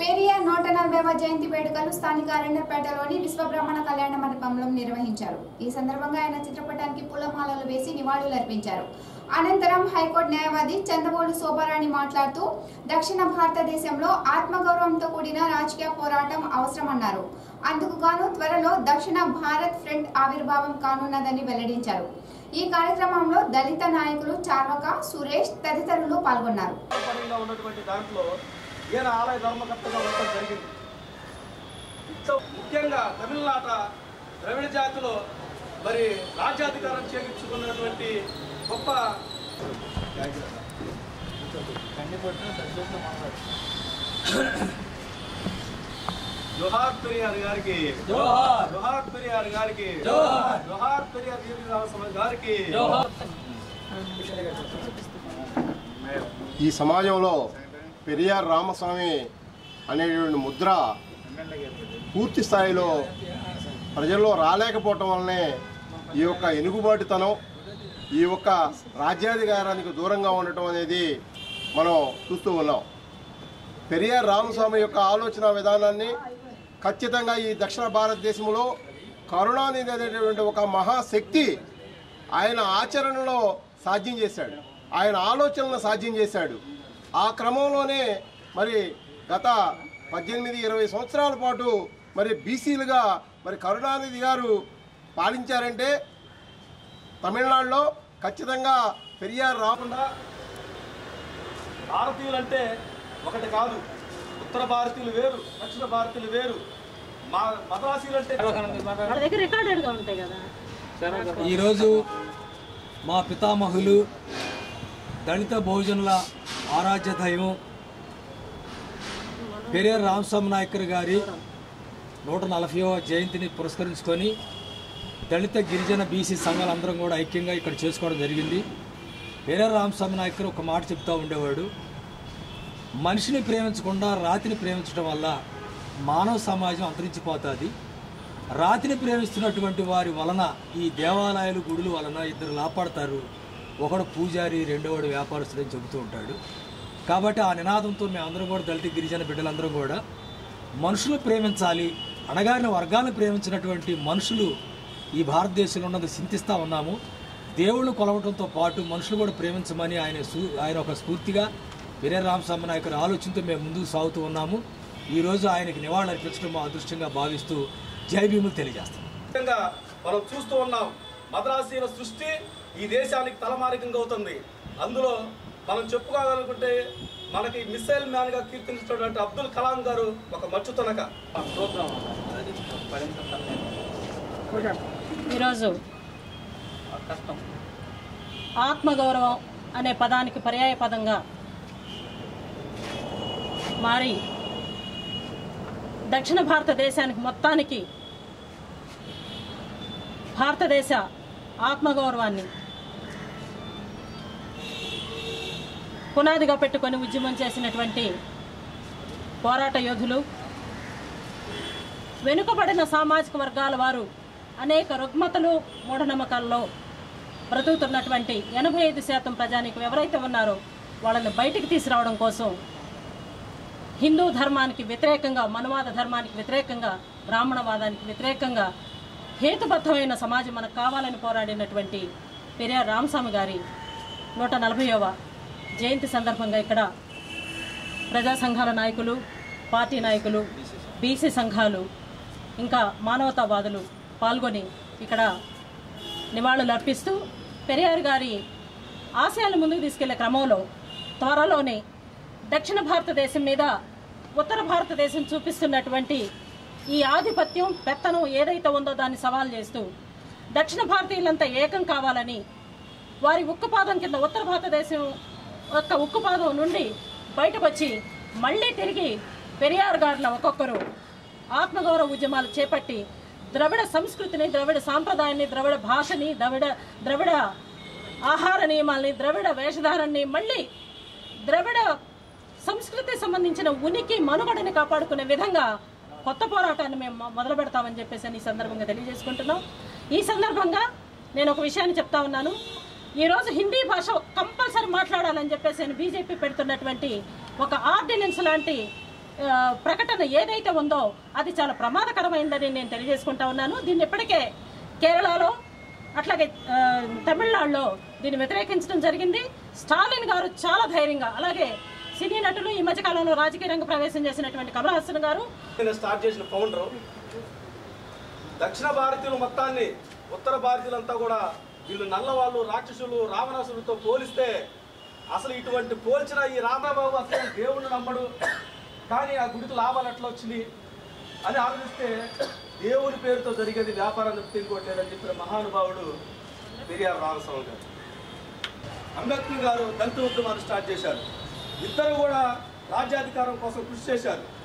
పెరియార్ నూట నలభైవ జయంతి వేడుకలు స్థానిక అరణ్యపేటలోని విశ్వబ్రహ్మణ కళ్యాణ మండపంలో నిర్వహించారు ఈ సందర్భంగా ఆయన చిత్రపటానికి పూలమాలలు వేసి నివాళులర్పించారు అనంతరం హైకోర్టు న్యాయవాది చంద్రబోడు శోభారాణి మాట్లాడుతూ దక్షిణ భారతదేశంలో ఆత్మగౌరవంతో కూడిన రాజకీయ పోరాటం అవసరమన్నారు అందుకు గాను త్వరలో దక్షిణ భారత్ ఫ్రంట్ ఆవిర్భావం కానున్నదని వెల్లడించారు ఈ కార్యక్రమంలో దళిత నాయకులు చార్వక సురేష్ తదితరులు పాల్గొన్నారు పరంగా ఉన్నటువంటి దాంట్లో ఈయన ఆలయ ధర్మకర్తగా ఉండటం జరిగింది ఇంట్లో ముఖ్యంగా తమిళనాట ద్రవిడ జాతిలో మరి రాజ్యాధికారం చేయించుకున్నటువంటి గొప్ప జోహార్ పెరియార్ గారికి జోహార్. జోహార్ పెరియార్ గారికి జోహార్. జోహార్ పెరియార్ వీరరామ సమాజ్ గారికి ఈ సమాజంలో పెరియార్ రామస్వామి అనేటువంటి ముద్ర పూర్తి స్థాయిలో ప్రజల్లో రాలేకపోవటం వల్లనే ఈ యొక్క ఎనుగుబాటుతనం ఈ యొక్క రాజ్యాధికారానికి దూరంగా ఉండటం అనేది మనం చూస్తూ ఉన్నాం పెరియార్ రామస్వామి యొక్క ఆలోచన విధానాన్ని ఖచ్చితంగా ఈ దక్షిణ భారతదేశంలో కరుణానిధి అనేటువంటి ఒక మహాశక్తి ఆయన ఆచరణలో సాధ్యం చేశాడు ఆయన ఆలోచనలను సాధ్యం చేశాడు ఆ క్రమంలోనే మరి గత పద్దెనిమిది ఇరవై సంవత్సరాల పాటు మరి బీసీలుగా మరి కరుణానిధి గారు పాలించారంటే తమిళనాడులో ఖచ్చితంగా పెరియార్ రా కాకుండా భారతీయులంటే ఒకటి కాదు ఉత్తర భారతీయులు వేరు దక్షిణ భారతీయులు వేరు మా మద్రాసీలు అంటే వాళ్ళ దగ్గర రికార్డెడ్గా ఉంటాయి కదా ఈరోజు మా పితామహులు దళిత బహుజనుల ఆరాధ్య దైవం పెరియర్ రామస్వామి నాయకర్ గారి నూట నలభైవ జయంతిని పురస్కరించుకొని దళిత గిరిజన బీసీ సంఘాలందరం కూడా ఐక్యంగా ఇక్కడ చేసుకోవడం జరిగింది పెరియర్ రామస్వామి నాయకర్ ఒక మాట చెప్తూ ఉండేవాడు మనిషిని ప్రేమించకుండా రాతిని ప్రేమించడం వల్ల మానవ సమాజం అంతరించిపోతుంది రాతిని ప్రేమిస్తున్నటువంటి వారి వలన ఈ దేవాలయాలు గుడుల వలన ఇద్దరు లాపాడతారు ఒకడు పూజారి రెండోవాడు వ్యాపారస్తుడని చెబుతూ ఉంటాడు కాబట్టి ఆ నినాదంతో మేమందరం కూడా దళిత గిరిజన బిడ్డలందరం కూడా మనుషులు ప్రేమించాలి అణగారిన వర్గాలను ప్రేమించినటువంటి మనుషులు ఈ భారతదేశంలో ఉన్నది చింతిస్తూ ఉన్నాము దేవుళ్ళు కొలవడంతో పాటు మనుషులు కూడా ప్రేమించమని ఆయన సూ- ఆయన ఒక స్ఫూర్తిగా వీరే రామస్వామి నాయకుల ఆలోచనతో మేము ముందుకు సాగుతూ ఉన్నాము ఈరోజు ఆయనకి నివాళులు అర్పించడం మా అదృష్టంగా భావిస్తూ జై భీములు తెలియజేస్తాం ముఖ్యంగా మనం చూస్తూ ఉన్నాం మద్రాసీల సృష్టి ఈ దేశానికి తలమారికంగా అవుతుంది అందులో మనం చెప్పుకోగలుగుంటే మనకి మిసైల్ మ్యాన్ గా కీర్తించినటువంటి అబ్దుల్ కలాం గారు ఒక మచ్చుతనక ఈరోజు ఆత్మగౌరవం అనే పదానికి పర్యాయ పదంగా మారి దక్షిణ భారతదేశానికి మొత్తానికి భారతదేశ ఆత్మగౌరవాన్ని పునాదిగా పెట్టుకొని ఉద్యమం చేసినటువంటి పోరాట యోధులు వెనుకబడిన సామాజిక వర్గాల వారు అనేక రుగ్మతలు మూఢనమ్మకాల్లో బ్రతుకుతున్నటువంటి ఎనభై ఐదు శాతం ప్రజానికి ఎవరైతే ఉన్నారో వాళ్ళని బయటికి తీసుకురావడం కోసం హిందూ ధర్మానికి వ్యతిరేకంగా మనువాద ధర్మానికి వ్యతిరేకంగా బ్రాహ్మణవాదానికి వ్యతిరేకంగా హేతుబద్ధమైన సమాజం మనకు కావాలని పోరాడినటువంటి పెరియార్ రామస్వామి గారి నూట నలభైవ జయంతి సందర్భంగా ఇక్కడ ప్రజా సంఘాల నాయకులు పార్టీ నాయకులు బీసీ సంఘాలు ఇంకా మానవతావాదులు పాల్గొని ఇక్కడ నివాళులు అర్పిస్తూ పెరియార్ గారి ఆశయాలు ముందుకు తీసుకెళ్లే క్రమంలో త్వరలోనే దక్షిణ భారతదేశం మీద ఉత్తర భారతదేశం చూపిస్తున్నటువంటి ఈ ఆధిపత్యం పెత్తనం ఏదైతే ఉందో దాన్ని సవాల్ చేస్తూ దక్షిణ భారతీయులంతా ఏకం కావాలని వారి ఉక్కుపాదం కింద ఉత్తర భారతదేశం యొక్క ఉక్కుపాదం నుండి బయటకు వచ్చి మళ్ళీ తిరిగి పెరియార్ గారిన ఒక్కొక్కరు ఆత్మగౌరవ ఉద్యమాలు చేపట్టి ద్రవిడ సంస్కృతిని ద్రవిడ సాంప్రదాయాన్ని ద్రవిడ భాషని ద్రవిడ ద్రవిడ ఆహార నియమాల్ని ద్రవిడ వేషధారాన్ని మళ్ళీ ద్రవిడ సంస్కృతి సంబంధించిన ఉనికి మనుగడని కాపాడుకునే విధంగా కొత్త పోరాటాన్ని మేము మొ- మొదలు పెడతామని చెప్పేసి అని ఈ సందర్భంగా తెలియజేసుకుంటున్నాం ఈ సందర్భంగా నేను ఒక విషయాన్ని చెప్తా ఉన్నాను ఈరోజు హిందీ భాష కంపల్సరీ మాట్లాడాలని చెప్పేసి అని బీజేపీ పెడుతున్నటువంటి ఒక ఆర్డినెన్స్ లాంటి ఆ, ప్రకటన ఏదైతే ఉందో అది చాలా ప్రమాదకరమైందని నేను తెలియజేసుకుంటా ఉన్నాను దీన్ని ఇప్పటికే కేరళలో అట్లాగే ఆ, తమిళనాడులో దీన్ని వ్యతిరేకించడం జరిగింది స్టాలిన్ గారు చాలా ధైర్యంగా అలాగే సినీ నటులు ఈ మధ్యకాలంలో రాజకీయ రంగ ప్రవేశం చేసినటువంటి కమల్ హాసన్ గారు నేను స్టార్ట్ చేసిన ఫౌండరు దక్షిణ భారతీయులు మొత్తాన్ని ఉత్తర భారతీయులంతా కూడా వీళ్ళు నల్లవాళ్ళు రాక్షసులు రావణాసులతో పోలిస్తే అసలు ఇటువంటి పోల్చిన ఈ రామబాబు అసలు దేవుణ్ణి నమ్మడు కానీ ఆ గుడికి లాభాలు ఎట్లా వచ్చినాయి అని ఆలోచిస్తే దేవుని పేరుతో జరిగేది వ్యాపారం తప్పితే ఇంకోటి లేదని చెప్పిన మహానుభావుడు పెరియార్ రామస్వామి గారు అంబేద్కర్ గారు దళిత ఉద్యమాన్ని స్టార్ట్ చేశారు ఇద్దరు కూడా రాజ్యాధికారం కోసం కృషి చేశారు